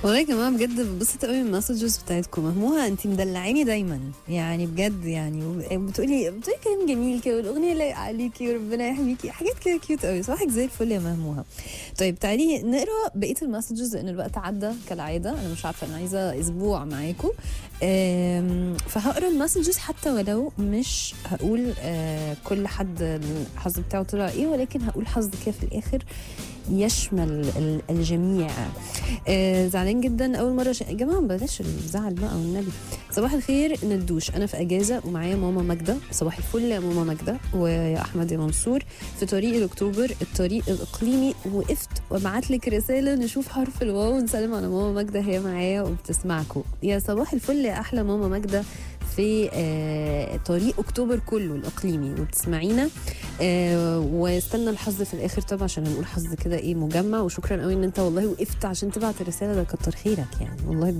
والله يا جماعه بجد ببسط قوي من المسجز بتاعتكم مهموها انت مدلعيني دايما يعني بجد يعني وب- بتقولي بتقولي كلام جميل كده والاغنيه لايقه عليكي وربنا يحميكي حاجات كده كيوت قوي صباحك زي الفل يا مهموها طيب تعالي نقرا بقيه المسجز لان الوقت عدى كالعاده انا مش عارفه انا عايزه اسبوع معاكم أم، فهقرا المسجز حتى ولو مش هقول آه، كل حد الحظ بتاعه طلع ايه ولكن هقول حظ كده في الاخر يشمل ال- الجميع آه زعلان جدا اول مره ش... يا جماعه بلاش الزعل بقى والنبي صباح الخير ندوش انا في اجازه ومعايا ماما ماجده صباح الفل يا ماما ماجده ويا احمد يا منصور في طريق الاكتوبر الطريق الاقليمي وقفت وابعت لك رساله نشوف حرف الواو ونسلم على ماما ماجده هي معايا وبتسمعكم يا صباح الفل يا احلى ماما ماجده في آه طريق اكتوبر كله الاقليمي وبتسمعينا آه واستنى الحظ في الاخر طبعا عشان نقول حظ كده ايه مجمع وشكرا قوي ان انت والله وقفت عشان تبعت الرساله ده كتر خيرك يعني والله